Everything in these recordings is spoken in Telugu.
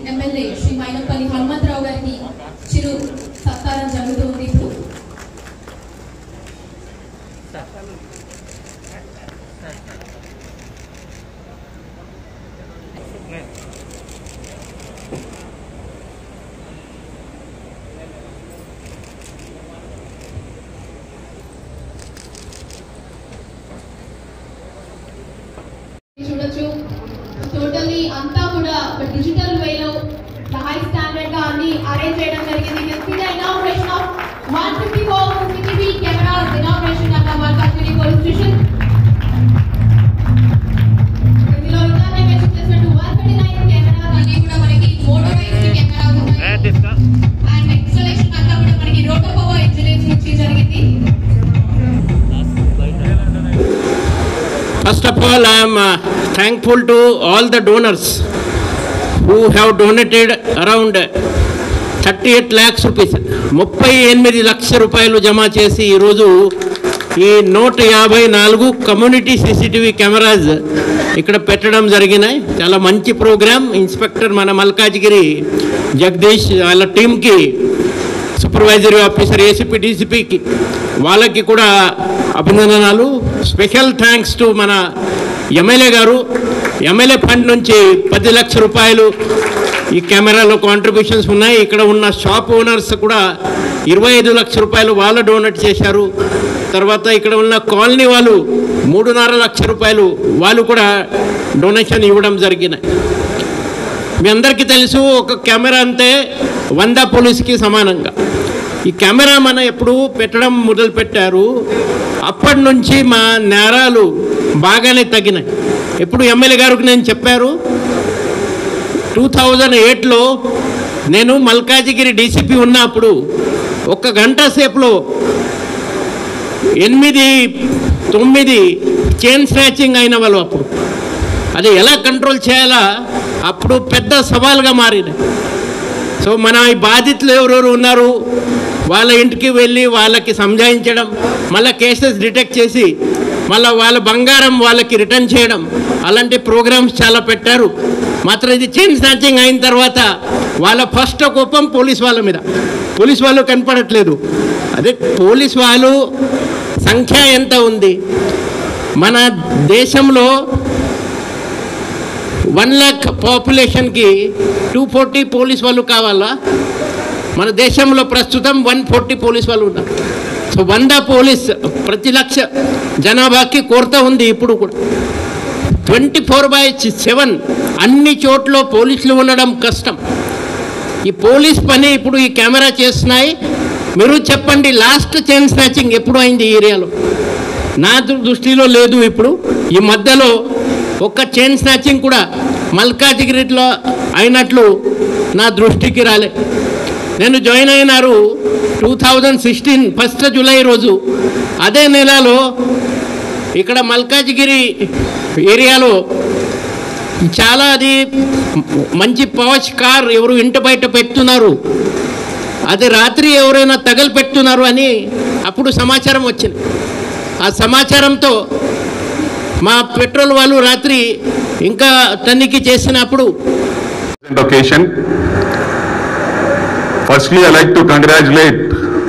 ఎమ్మెల్యే శ్రీ మైనంపల్లి హనుమంతరావు గారికి చిరు సత్కారం జరుగుతుంది ఇప్పుడు చూడొచ్చు టోటల్లీ అంతా కూడా ఒక డిజిటల్ వేలో హై స్టాండర్డ్ గా అన్ని అరేంజ్ చేయడం జరిగింది You can see the inauguration of 154 CCTV cameras inauguration at the Malkatgiri police station. ఇందులో ఇందాకే mention చేసినట్టు 139 cameras అన్ని కూడా మనకి motorized cameras ఉన్నాయి. And installation అంతా కూడా మనకి రోటో పవర్ ఇంజనీర్స్ నుంచి జరిగింది First of all, I am uh, thankful to all the donors who have donated around 38 lakhs rupees. ముప్పై ఎనిమిది లక్ష రూపాయలు జమ చేసి ఈరోజు ఈ నూట యాభై నాలుగు కమ్యూనిటీ సీసీటీవీ కెమెరాస్ ఇక్కడ పెట్టడం జరిగినాయి చాలా మంచి ప్రోగ్రామ్ ఇన్స్పెక్టర్ మన మల్కాజ్గిరి జగదీష్ వాళ్ళ టీంకి సూపర్వైజరీ ఆఫీసర్ ఏసీపీ డీసీపీకి వాళ్ళకి కూడా అభినందనాలు స్పెషల్ థ్యాంక్స్ టు మన ఎమ్మెల్యే గారు ఎమ్మెల్యే ఫండ్ నుంచి పది లక్షల రూపాయలు ఈ కెమెరాలో కాంట్రిబ్యూషన్స్ ఉన్నాయి ఇక్కడ ఉన్న షాప్ ఓనర్స్ కూడా ఇరవై ఐదు లక్షల రూపాయలు వాళ్ళు డొనేట్ చేశారు తర్వాత ఇక్కడ ఉన్న కాలనీ వాళ్ళు మూడున్నర లక్ష రూపాయలు వాళ్ళు కూడా డొనేషన్ ఇవ్వడం జరిగినాయి మీ అందరికీ తెలుసు ఒక కెమెరా అంతే వంద పోలీస్కి సమానంగా ఈ కెమెరా మన ఎప్పుడు పెట్టడం మొదలు పెట్టారు అప్పటి నుంచి మా నేరాలు బాగానే తగ్గినాయి ఎప్పుడు ఎమ్మెల్యే గారికి నేను చెప్పారు టూ థౌజండ్ ఎయిట్లో నేను మల్కాజిగిరి డీసీపీ ఉన్నప్పుడు ఒక గంట సేపులో ఎనిమిది తొమ్మిది చైన్ స్నాచింగ్ అయిన వాళ్ళు అప్పుడు అది ఎలా కంట్రోల్ చేయాలా అప్పుడు పెద్ద సవాల్గా మారింది సో మన ఈ బాధితులు ఎవరెవరు ఉన్నారు వాళ్ళ ఇంటికి వెళ్ళి వాళ్ళకి సంజాయించడం మళ్ళీ కేసెస్ డిటెక్ట్ చేసి మళ్ళీ వాళ్ళ బంగారం వాళ్ళకి రిటర్న్ చేయడం అలాంటి ప్రోగ్రామ్స్ చాలా పెట్టారు మాత్రం ఇది చైన్ స్నాచింగ్ అయిన తర్వాత వాళ్ళ ఫస్ట్ కోపం పోలీస్ వాళ్ళ మీద పోలీస్ వాళ్ళు కనపడట్లేదు అదే పోలీస్ వాళ్ళు సంఖ్య ఎంత ఉంది మన దేశంలో వన్ ల్యాక్ పాపులేషన్కి టూ ఫోర్టీ పోలీస్ వాళ్ళు కావాలా మన దేశంలో ప్రస్తుతం వన్ ఫోర్టీ పోలీస్ వాళ్ళు ఉన్నారు సో వంద పోలీస్ ప్రతి లక్ష జనాభాకి కొరత ఉంది ఇప్పుడు కూడా ట్వంటీ ఫోర్ బై సెవెన్ అన్ని చోట్ల పోలీసులు ఉండడం కష్టం ఈ పోలీస్ పని ఇప్పుడు ఈ కెమెరా చేస్తున్నాయి మీరు చెప్పండి లాస్ట్ చైన్ స్నాచింగ్ ఎప్పుడు అయింది ఈ ఏరియాలో నా దృ- దృష్టిలో లేదు ఇప్పుడు ఈ మధ్యలో ఒక్క చైన్ స్నాచింగ్ కూడా మల్కాజిగిరిలో అయినట్లు నా దృష్టికి రాలే నేను జాయిన్ అయినారు two thousand sixteen first July రోజు అదే నెలలో ఇక్కడ మల్కాజిగిరి ఏరియాలో చాలా అది మంచి పవచ్ కార్ ఎవరు ఇంటి బయట పెడుతున్నారు అది రాత్రి ఎవరైనా తగలు పెడుతున్నారు అని అప్పుడు సమాచారం వచ్చింది ఆ సమాచారంతో మా పెట్రోల్ వాళ్ళు రాత్రి ఇంకా తనిఖీ చేసినప్పుడు present occasion. Firstly, I like to congratulate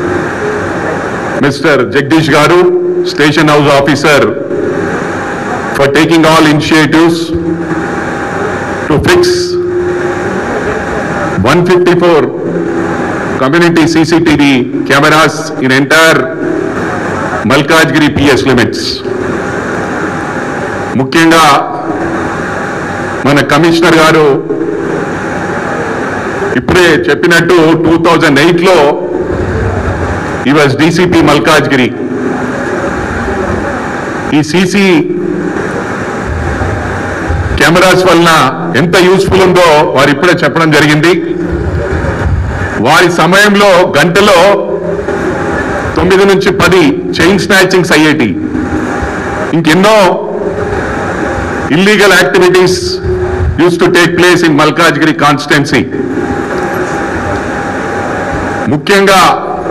Mr. Jagdish Garu, Station House Officer, for taking all initiatives to fix 154 community CCTV cameras in entire Malkajgiri PS limits. ముఖ్యంగా మన కమిషనర్ గారు ఇప్పుడే చెప్పినట్టు టూ థౌజండ్ ఎయిట్లో ఈ వాజ్ డీసీపీ మల్కాజ్గిరి ఈ సీసీ కెమెరాస్ వలన ఎంత యూస్ఫుల్ ఉందో వారు ఇప్పుడే చెప్పడం జరిగింది వారి సమయంలో గంటలో తొమ్మిది నుంచి పది చైన్ స్నాచింగ్స్ అయ్యేటి ఇంకెన్నో illegal activities use to take place in Malkajgiri constituency ముఖ్యంగా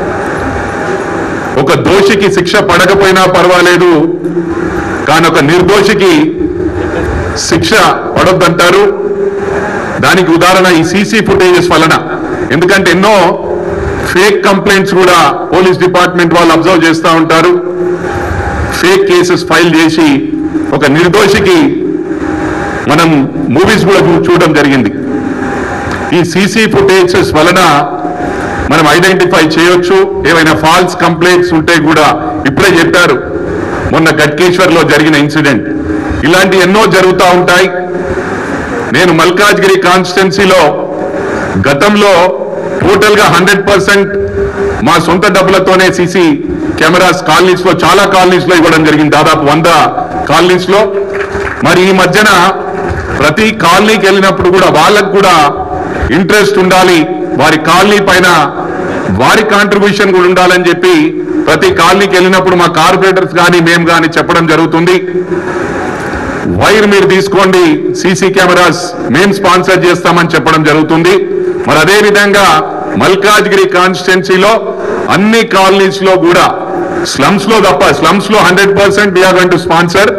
ఒక దోషికి శిక్ష పడకపోయినా పర్వాలేదు కానీ ఒక నిర్దోషికి శిక్ష పడొద్దంటారు దానికి ఉదాహరణ ఈ సీసీ ఫుటేజెస్ వలన ఎందుకంటే ఎన్నో ఫేక్ కంప్లైంట్స్ కూడా పోలీస్ డిపార్ట్మెంట్ వాళ్ళు అబ్జర్వ్ చేస్తూ ఉంటారు ఫేక్ కేసెస్ ఫైల్ చేసి ఒక నిర్దోషికి మనం మూవీస్ కూడా చూ- చూడడం జరిగింది ఈ సీసీ ఫుటేజెస్ వలన మనం ఐడెంటిఫై చేయొచ్చు ఏవైనా ఫాల్స్ కంప్లైంట్స్ ఉంటే కూడా ఇప్పుడే చెప్పారు మొన్న గట్కేశ్వర్లో జరిగిన ఇన్సిడెంట్ ఇలాంటి ఎన్నో జరుగుతూ ఉంటాయి నేను మల్కాజ్గిరి కాన్స్టిట్యున్సీలో గతంలో టోటల్ గా హండ్రెడ్ పర్సెంట్ మా సొంత డబ్బులతోనే సీసీ కెమెరాస్ కాలనీస్ లో చాలా కాలనీస్ లో ఇవ్వడం జరిగింది దాదాపు వంద కాలనీస్ లో మరి ఈ మధ్యన ప్రతి కాలనీకి వెళ్ళినప్పుడు కూడా వాళ్ళకు కూడా ఇంట్రెస్ట్ ఉండాలి వారి కాలనీ పైన వారి కాంట్రిబ్యూషన్ కూడా ఉండాలని చెప్పి ప్రతి కాలనీకి వెళ్ళినప్పుడు మా కార్పొరేటర్స్ కానీ మేము కానీ చెప్పడం జరుగుతుంది వైర్ మీరు తీసుకోండి సీసీ కెమెరాస్ మేము స్పాన్సర్ చేస్తామని చెప్పడం జరుగుతుంది మరి అదే విధంగా మల్కాజ్గిరి కాన్స్టిట్యున్సీలో అన్ని కాలనీస్ లో కూడా స్లమ్స్ లో తప్ప స్లమ్స్ లో hundred percent we are going to sponsor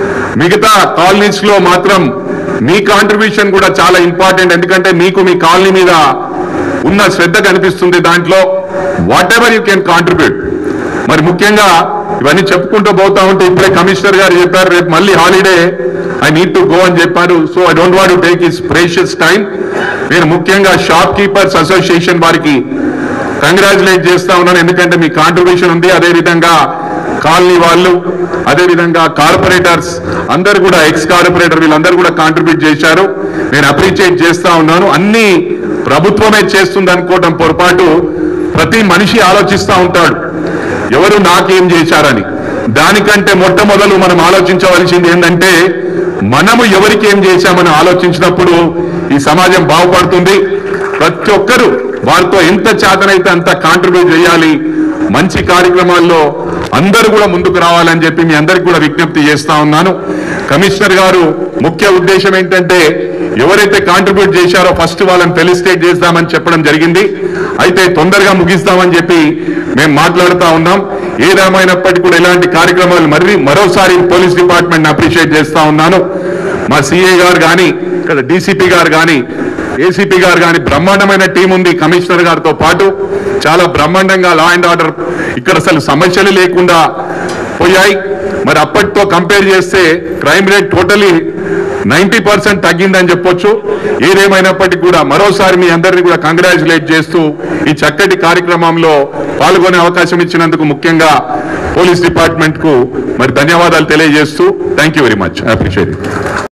మిగతా కాలనీస్ లో మాత్రం మీ కాంట్రిబ్యూషన్ కూడా చాలా ఇంపార్టెంట్ ఎందుకంటే మీకు మీ కాలనీ మీద ఉన్న శ్రద్ధ కనిపిస్తుంది దాంట్లో whatever you can contribute మరి ముఖ్యంగా ఇవన్నీ చెప్పుకుంటూ పోతా ఉంటే ఇప్పుడే కమిషనర్ గారు చెప్పారు రేపు మళ్ళీ holiday I need to go అని చెప్పారు so I don't want take his precious time నేను ముఖ్యంగా షాప్ కీపర్స్ అసోసియేషన్ వారికి కంగ్రాచులేట్ చేస్తా ఉన్నాను ఎందుకంటే మీ కాంట్రిబ్యూషన్ ఉంది అదే విధంగా కాలనీ వాళ్ళు అదే విధంగా కార్పొరేటర్స్ అందరు కూడా ఎక్స్ కార్పొరేటర్ వీళ్ళందరూ కూడా కాంట్రిబ్యూట్ చేశారు నేను అప్రిషియేట్ చేస్తా ఉన్నాను అన్ని ప్రభుత్వమే చేస్తుంది అనుకోవడం పొరపాటు ప్రతి మనిషి ఆలోచిస్తా ఉంటాడు ఎవరు నాకేం చేశారని దానికంటే మొట్టమొదలు మనం ఆలోచించవలసింది ఏంటంటే మనము ఎవరికి ఏం చేశామని ఆలోచించినప్పుడు ఈ సమాజం బాగుపడుతుంది ప్రతి ఒక్కరూ వారితో ఎంత చేతనైతే అంత కాంట్రిబ్యూట్ చేయాలి మంచి కార్యక్రమాల్లో అందరూ కూడా ముందుకు రావాలని చెప్పి మీ అందరికి కూడా విజ్ఞప్తి చేస్తా ఉన్నాను కమిషనర్ గారు ముఖ్య ఉద్దేశం ఏంటంటే ఎవరైతే కాంట్రిబ్యూట్ చేశారో ఫస్ట్ వాళ్ళని ఫెలిసిటేట్ చేస్తామని చెప్పడం జరిగింది అయితే తొందరగా ముగిస్తామని చెప్పి మేము మాట్లాడుతా ఉన్నాం ఏదేమైనప్పటికీ కూడా ఇలాంటి కార్యక్రమాలు మరి మరోసారి పోలీస్ డిపార్ట్మెంట్ అప్రిషియేట్ చేస్తా ఉన్నాను మా సిఐ గారు కానీ ఇక్కడ డీసీపీ గారు కానీ ఏసీపీ గారు కానీ బ్రహ్మాండమైన టీం ఉంది కమిషనర్ గారితో పాటు చాలా బ్రహ్మాండంగా లా అండ్ ఆర్డర్ ఇక్కడ అసలు సమస్యలు లేకుండా పోయాయి మరి అప్పటితో కంపేర్ చేస్తే crime rate totally ninety percent తగ్గిందని చెప్పొచ్చు ఏదేమైనప్పటికీ కూడా మరోసారి మీ అందరినీ కూడా కంగ్రాచులేట్ చేస్తూ ఈ చక్కటి కార్యక్రమంలో పాల్గొనే అవకాశం ఇచ్చినందుకు ముఖ్యంగా పోలీస్ డిపార్ట్మెంట్ కు మరి ధన్యవాదాలు తెలియజేస్తూ thank you very much appreciate